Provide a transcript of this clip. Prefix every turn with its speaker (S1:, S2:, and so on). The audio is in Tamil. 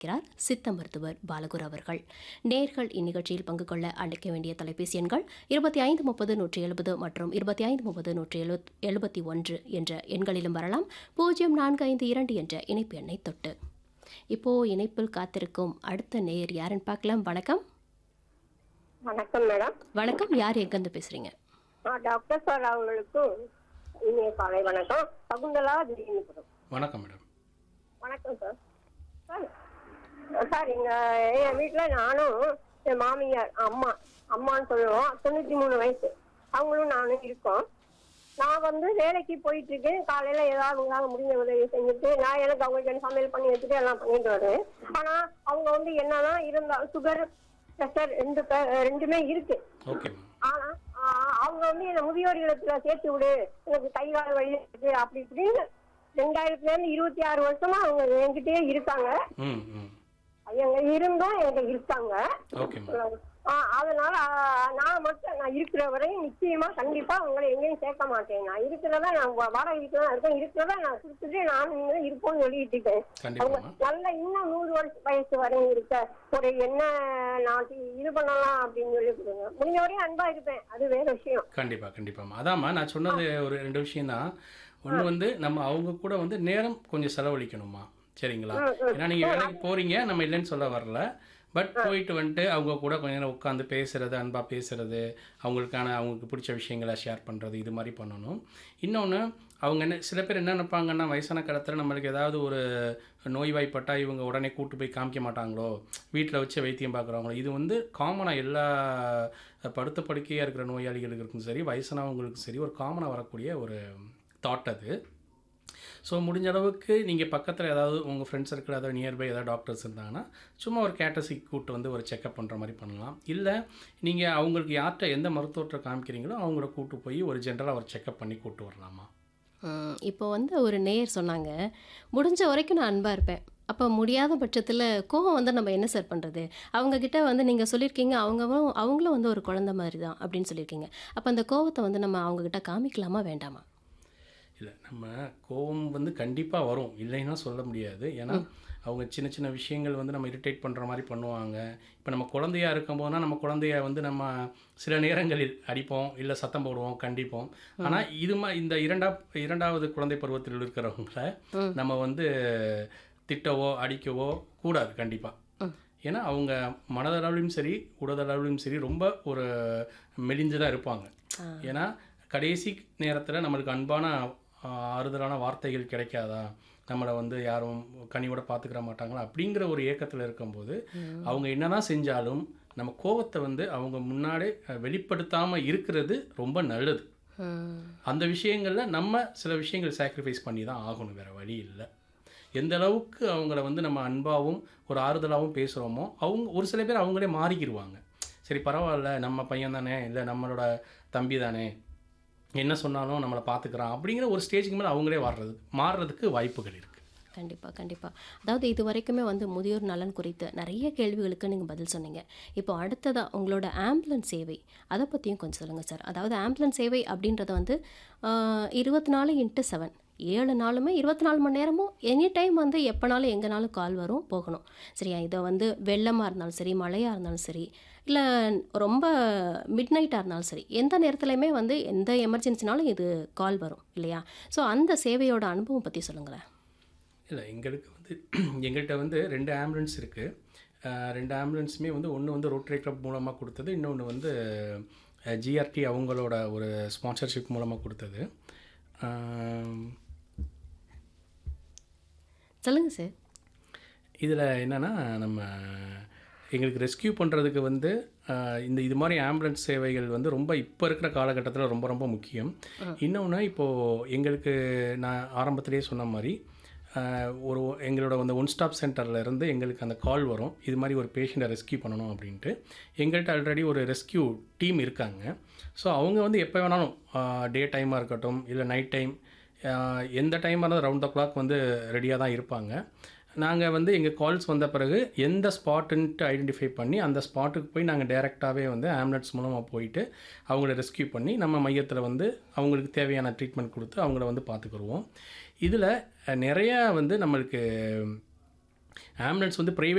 S1: இருக்கிறார் சித்த மருத்துவர் பாலகுரு அவர்கள் நேர்கள் இந்நிகழ்ச்சியில் பங்கு கொள்ள அழைக்க வேண்டிய தொலைபேசி எண்கள் இருபத்தி ஐந்து முப்பது நூற்றி எழுபது மற்றும் இருபத்தி ஐந்து முப்பது நூற்றி எழுபத் எழுபத்தி ஒன்று என்ற எண்களிலும் வரலாம் பூஜ்ஜியம் நான்கு ஐந்து இரண்டு என்ற இணைப்பு எண்ணை தொட்டு இப்போ இணைப்பில் காத்திருக்கும் அடுத்த நேயர் யாருன்னு பார்க்கலாம் வணக்கம்
S2: வணக்கம் மேடம்
S1: வணக்கம் யார் எங்கேருந்து பேசுறீங்க
S2: ஆ, டாக்டர் சார் அவங்களுக்கும் இனிய காலை வணக்கம் சகுந்தலா திடீர்னு
S3: வணக்கம் மேடம்
S2: வணக்கம் சார் சார் சார் எங்க என் வீட்டுல நானும் என் மாமியார் அம்மா அம்மான்னு சொல்லுவோம் தொண்ணூத்தி மூணு வயசு அவங்களும் நானும் இருக்கோம் நான் வந்து வேலைக்கு போயிட்டு இருக்கேன் காலையில ஏதாவது உங்களால முடிஞ்ச உதவி செஞ்சுட்டு நான் எனக்கு அவங்களுக்கு சமையல் பண்ணி வச்சுட்டு எல்லாம் பண்ணிட்டு வருவேன் ஆனா அவங்க வந்து என்னதான் இருந்தாலும் சுகர் ப்ரெஷர் ரெண்டு பே- ரெண்டுமே இருக்கு
S3: ஓகே மேம்
S2: ஆனா ஆஹ் அவங்க வந்து என்ன முதியோர் இல்லத்துல சேர்த்து விடு எனக்கு கை கால் வலி இருக்கு அப்படி இப்படின்னு ரெண்டாயிரத்துல இருந்து இருபத்தி ஆறு வருஷமா அவங்க என்கிட்டயே இருக்காங்க
S3: ம் ம்
S2: எங்க இருந்தும் என்கிட்ட இருக்காங்க
S3: ஓகே மேம்
S2: ஆஹ் அதனால ஆஹ் நான் மட்டும் நான் இருக்கிற வரையும் நிச்சயமா கண்டிப்பா உங்களை எங்கேயும் சேர்க்க மாட்டேன் நான் இருக்கிறதா நான் வா- வாடகை வீட்டுல தான் இருக்கேன் இருக்கிறதா நான் கொடுத்துட்டு நான் நீங்களும் இருப்போம்னு சொல்லிட்டு இருக்கேன்
S3: கண்டிப்பா
S2: அவங்க
S3: மேம்
S2: நல்ல இன்னும் நூறு வருஷம் வயசு வரையும் இருக்க ஒரு என்ன நான் இது பண்ணலாம் அப்படின்னு சொல்லி கொடுங்க முடிஞ்ச வரையும் அன்பா இருப்பேன் அது வேற விஷயம்
S3: கண்டிப்பா கண்டிப்பாம்மா அதாம்மா நான் சொன்னது ஒரு ரெண்டு விஷயம் தான் ஒன்று வந்து நம்ம அவங்க கூட வந்து நேரம் கொஞ்சம் செலவழிக்கணுமா சரிங்களா ஏன்னா நீங்கள் வேலைக்கு போறீங்க நம்ம இல்லைன்னு சொல்ல வரல பட் போயிட்டு வந்துட்டு அவங்க கூட கொஞ்ச நேரம் உட்காந்து பேசுறது அன்பா பேசுறது அவங்களுக்கான அவங்களுக்கு பிடிச்ச விஷயங்களை ஷேர் பண்ணுறது இது மாதிரி பண்ணணும் இன்னொன்று அவங்க என்ன சில பேர் என்ன நினைப்பாங்கன்னா வயசான காலத்தில் நம்மளுக்கு ஏதாவது ஒரு நோய்வாய்ப்பட்டா இவங்க உடனே கூட்டு போய் காமிக்க மாட்டாங்களோ வீட்டில் வச்சு வைத்தியம் பார்க்குறவங்களோ இது வந்து காமனாக எல்லா படுத்த படுக்கையாக இருக்கிற நோயாளிகளுக்கும் சரி வயசானவங்களுக்கும் சரி ஒரு காமனாக வரக்கூடிய ஒரு தாட் அது ஸோ முடிஞ்ச அளவுக்கு நீங்கள் பக்கத்தில் ஏதாவது உங்கள் ஃப்ரெண்ட்ஸ் சர்க்கிள் ஏதாவது நியர்பை ஏதாவது டாக்டர்ஸ் இருந்தாங்கன்னா சும்மா ஒரு கேட்டசிக் கூட்டு வந்து ஒரு செக்அப் பண்ணுற மாதிரி பண்ணலாம் இல்லை நீங்கள் அவங்களுக்கு யார்கிட்ட எந்த மருத்துவத்தை காமிக்கிறீங்களோ அவங்கள கூட்டு போய் ஒரு ஜென்ரலாக ஒரு செக்அப் பண்ணி கூட்டு வரலாமா
S1: ம், இப்போ வந்து ஒரு நேயர் சொன்னாங்க முடிஞ்ச வரைக்கும் நான் அன்பாக இருப்பேன் அப்போ முடியாத பட்சத்தில் கோவம் வந்து நம்ம என்ன சார் பண்ணுறது அவங்கக்கிட்ட வந்து நீங்கள் சொல்லியிருக்கீங்க அவங்களும் அவங்களும் வந்து ஒரு குழந்தை மாதிரி தான் அப்படின்னு சொல்லியிருக்கீங்க அப்போ அந்த கோவத்தை வந்து நம்ம அவங்கக்கிட்ட காமிக்கலாமா வேண்டாமா
S3: இல்லை நம்ம கோவம் வந்து கண்டிப்பாக வரும் இல்லைன்னா சொல்ல முடியாது ஏன்னா அவங்க சின்ன சின்ன விஷயங்கள் வந்து நம்ம இரிட்டேட் பண்ணுற மாதிரி பண்ணுவாங்க இப்போ நம்ம குழந்தையா இருக்கும்போதுனா நம்ம குழந்தைய வந்து நம்ம சில நேரங்களில் அடிப்போம் இல்லை சத்தம் போடுவோம் கண்டிப்போம் ஆனால் இது மா இந்த இரண்டா இரண்டாவது குழந்தை பருவத்தில் இருக்கிறவங்கள நம்ம வந்து திட்டவோ அடிக்கவோ கூடாது கண்டிப்பாக ஏன்னா அவங்க மனதளவிலும் சரி உடலளவிலும் சரி ரொம்ப ஒரு மெலிஞ்சதாக இருப்பாங்க ஏன்னா கடைசி நேரத்தில் நம்மளுக்கு அன்பான ஆஹ், ஆறுதலான வார்த்தைகள் கிடைக்காதா நம்மளை வந்து யாரும் கனியோட பார்த்துக்கிற மாட்டாங்களா அப்படிங்கிற ஒரு ஏக்கத்தில் இருக்கும்போது அவங்க என்னதான் செஞ்சாலும் நம்ம கோவத்தை வந்து அவங்க முன்னாடி வெளிப்படுத்தாமல் இருக்கிறது ரொம்ப நல்லது
S1: ம்,
S3: அந்த விஷயங்களில் நம்ம சில விஷயங்கள் சாக்ரிஃபைஸ் பண்ணி தான் ஆகணும் வேறு வழி இல்லை எந்த அளவுக்கு அவங்கள வந்து நம்ம அன்பாகவும் ஒரு ஆறுதலாகவும் பேசுகிறோமோ அவங்க ஒரு சில பேர் அவங்களே மாறிக்கிடுவாங்க சரி பரவாயில்ல நம்ம பையன் தானே இல்லை நம்மளோட தம்பி தானே என்ன சொன்னாலும் நம்மளை பார்த்துக்கிறான் அப்படிங்கிற ஒரு ஸ்டேஜுக்கு மேலே அவங்களே வர்றது மாறுறதுக்கு வாய்ப்புகள் இருக்குது
S1: கண்டிப்பாக கண்டிப்பாக அதாவது இது வரைக்குமே வந்து முதியோர் நலன் குறித்த நிறைய கேள்விகளுக்கு நீங்கள் பதில் சொன்னீங்க இப்போ அடுத்ததாக உங்களோட ஆம்புலன்ஸ் சேவை அதை பற்றியும் கொஞ்சம் சொல்லுங்கள் சார் அதாவது ஆம்புலன்ஸ் சேவை அப்படின்றத வந்து இருபத்தி நாலு இன்ட்டு செவன் ஏழு நாளுமே இருபத்தி நாலு மணி நேரமும் எனி டைம் வந்து எப்போனாலும் எங்கேனாலும் கால் வரும் போகணும் சரியா இதை வந்து வெள்ளமாக இருந்தாலும் சரி மழையாக இருந்தாலும் சரி இல்லை ரொம்ப மிட் நைட்டாக இருந்தாலும் சரி எந்த நேரத்துலையுமே வந்து எந்த எமர்ஜென்சினாலும் இது கால் வரும் இல்லையா ஸோ அந்த சேவையோட அனுபவம் பற்றி சொல்லுங்களேன்
S3: இல்லை எங்களுக்கு வந்து எங்கள்கிட்ட வந்து ரெண்டு ஆம்புலன்ஸ் இருக்குது ரெண்டு ஆம்புலன்ஸுமே வந்து ஒன்று வந்து ரோட்டரி கிளப் மூலமாக கொடுத்தது இன்னொன்று வந்து ஜிஆர்டி அவங்களோட ஒரு ஸ்பான்சர்ஷிப் மூலமாக கொடுத்தது ஆம்,
S1: சொல்லுங்கள் சார்
S3: இதில் என்னென்னா நம்ம எங்களுக்கு ரெஸ்கியூ பண்ணுறதுக்கு வந்து ஆஹ், இந்த இது மாதிரி ஆம்புலன்ஸ் சேவைகள் வந்து ரொம்ப இப்போ இருக்கிற காலகட்டத்தில் ரொம்ப ரொம்ப முக்கியம் இன்னொன்று இப்போது எங்களுக்கு நான் ஆரம்பத்திலேயே சொன்ன மாதிரி ஆஹ், ஒரு எங்களோட அந்த ஒன் ஸ்டாப் சென்டரில் இருந்து எங்களுக்கு அந்த கால் வரும் இது மாதிரி ஒரு பேஷண்ட்டை ரெஸ்கியூ பண்ணணும் அப்படின்ட்டு எங்கள்கிட்ட ஆல்ரெடி ஒரு ரெஸ்கியூ டீம் இருக்காங்க ஸோ அவங்க வந்து எப்போ வேணாலும் டே டைமாக இருக்கட்டும் இல்லை நைட் டைம் ஆஹ் எந்த டைமாக இருந்தாலும் ரவுண்ட் த கிளாக் வந்து ரெடியாக தான் இருப்பாங்க நாங்கள் வந்து எங்கள் கால்ஸ் வந்த பிறகு எந்த ஸ்பாட்டுன்ட்டு ஐடென்டிஃபை பண்ணி அந்த ஸ்பாட்டுக்கு போய் நாங்கள் டைரெக்டாகவே வந்து ஆம்புலன்ஸ் மூலமாக போயிட்டு அவங்கள ரெஸ்கியூ பண்ணி நம்ம மையத்தில் வந்து அவங்களுக்கு தேவையான ட்ரீட்மெண்ட் கொடுத்து அவங்கள வந்து பார்த்துக்குருவோம் இதில் நிறையா வந்து நம்மளுக்கு ஆம்புலன்ஸ் வந்து ப்ரைவேட்